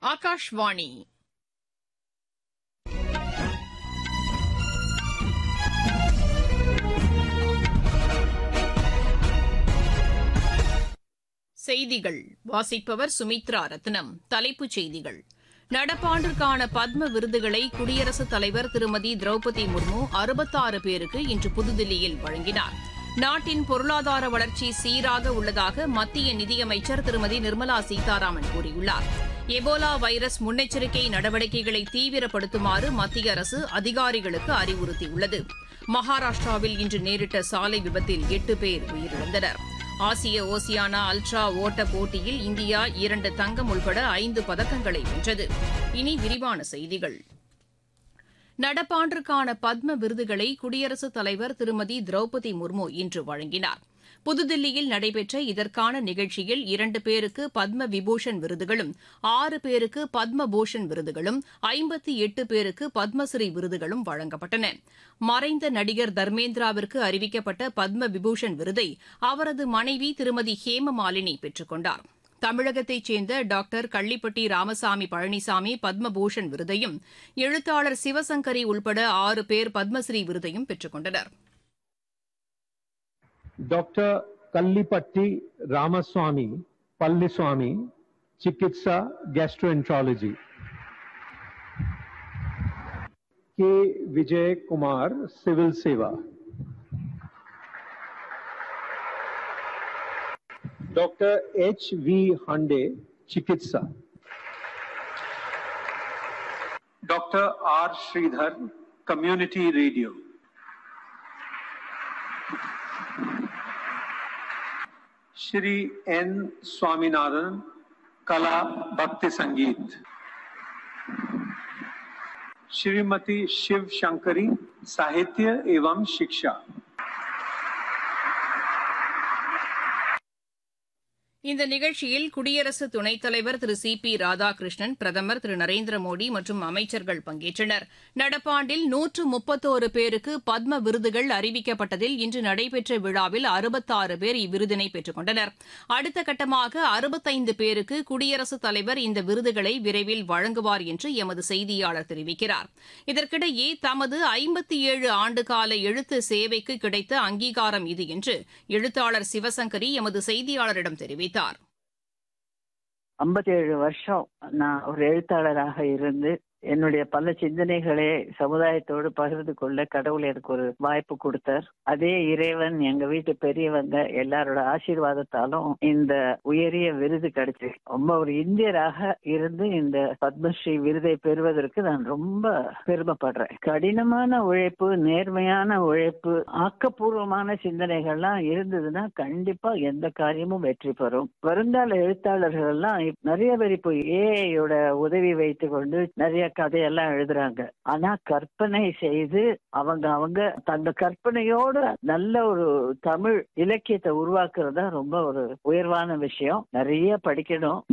ஆகாஷ்வாணி செய்திகள் வாசிப்பவர் சுமித்ரா ரத்னம் தலைப்புச் செய்திகள் நடப்பாண்டிற்கான பத்ம விருதுகளை குடியரசுத் தலைவர் திருமதி திரௌபதி முர்மு அறுபத்தாறு பேருக்கு இன்று புதுதில்லியில் வழங்கினார் நாட்டின் பொருளாதார வளர்ச்சி சீராக உள்ளதாக மத்திய நிதியமைச்சர் திருமதி நிர்மலா சீதாராமன் கூறியுள்ளார் எபோலா வைரஸ் முன்னெச்சரிக்கை நடவடிக்கைகளை தீவிரப்படுத்துமாறு மத்திய அரசு அதிகாரிகளுக்கு அறிவுறுத்தியுள்ளது மகாராஷ்டிராவில் இன்று நேரிட்ட சாலை விபத்தில் எட்டு பேர் உயிரிழந்தனர் ஆசிய ஓசியானா அல்ட்ரா ஓட்ட போட்டியில் இந்தியா இரண்டு தங்கம் உள்பட ஐந்து பதக்கங்களை வென்றது இனி விரிவான செய்திகள் நடப்பாண்டிற்கான பத்ம விருதுகளை குடியரசுத் தலைவர் திருமதி திரௌபதி முர்மு இன்று வழங்கினார் புதுதில்லியில் நடைபெற்ற இதற்கான நிகழ்ச்சியில் இரண்டு பேருக்கு பத்ம விபூஷன் விருதுகளும் ஆறு பேருக்கு பத்ம பூஷன் விருதுகளும் ஐம்பத்தி எட்டு பேருக்கு பத்மஸ்ரீ விருதுகளும் வழங்கப்பட்டன மறைந்த நடிகர் தர்மேந்திராவிற்கு அறிவிக்கப்பட்ட பத்ம விபூஷன் விருதை அவரது மனைவி திருமதி ஹேமமாலினி பெற்றுக் கொண்டார் தமிழகத்தைச் சேர்ந்த டாக்டர் கள்ளிப்பட்டி ராமசாமி பழனிசாமி பத்மபூஷன் விருதையும் எழுத்தாளர் சிவசங்கரி உள்பட ஆறு பேர் பத்மஸ்ரீ விருதையும் பெற்றுக் கொண்டனர் डॉक्टर कल्लीपट्टी रामास्वामी पल्लीस्वामी चिकित्सा gastroenterology K Vijay Kumar civil सेवा डॉक्टर एच वी हांडे चिकित्सा doctor R Sridhar community radio Shri N Swaminathan कला भक्ति संगीत श्रीमती शिव शंकरी साहित्य एवं शिक्षा இந்த நிகழ்ச்சியில் குடியரசு துணைத் தலைவர் திரு சி பி ராதாகிருஷ்ணன் பிரதமர் திரு நரேந்திர மோடி மற்றும் அமைச்சர்கள் பங்கேற்றனர் நடப்பாண்டில் நூற்று முப்பத்தோரு பேருக்கு பத்ம விருதுகள் அறிவிக்கப்பட்டதில் இன்று நடைபெற்ற விழாவில் அறுபத்தாறு பேர் இவ்விருதினை பெற்றுக் கொண்டனர் அடுத்த கட்டமாக அறுபத்தைந்து பேருக்கு குடியரசுத் தலைவர் இந்த விருதுகளை விரைவில் வழங்குவார் என்று எமது செய்தியாளர் தெரிவிக்கிறார் இதற்கிடையே தமது ஐம்பத்தி ஏழு ஆண்டுகால எழுத்து சேவைக்கு கிடைத்த அங்கீகாரம் இது என்று எழுத்தாளர் சிவசங்கரி எமது செய்தியாளரிடம் தெரிவித்தார் தெரிவித்தார் ஐம்பத்தி ஏழு வருஷம் நான் ஒரு எழுத்தாளராக இருந்து என்னுடைய பல சிந்தனைகளை சமுதாயத்தோடு பகிர்ந்து கொள்ள கடவுள் எனக்கு ஒரு வாய்ப்பு கொடுத்தார் அதே இறைவன் எங்க வீட்டு பெரியவங்க எல்லாரோட ஆசீர்வாதத்தாலும் இந்த உயரிய விருது கிடைச்சு ரொம்ப ஒரு இந்தியராக இருந்து இந்த பத்மஸ்ரீ விருதை பெறுவதற்கு நான் ரொம்ப பெருமைப்படுறேன் கடினமான உழைப்பு நேர்மையான உழைப்பு ஆக்கப்பூர்வமான சிந்தனைகள்லாம் இருந்ததுன்னா கண்டிப்பா எந்த காரியமும் வெற்றி பெறும் வருங்கால எழுத்தாளர்கள் எல்லாம் நிறைய பேர் இப்போ ஏஐயோட உதவி வைத்துக் கொண்டு நிறைய கதையெல்லாம் எழுதுறாங்க ஆனா கற்பனை செய்து அவங்க அவங்க தங்க கற்பனையோட நல்ல ஒரு தமிழ் இலக்கியத்தை உருவாக்குறது ரொம்ப ஒரு உயர்வான விஷயம் நிறைய படிக்கணும்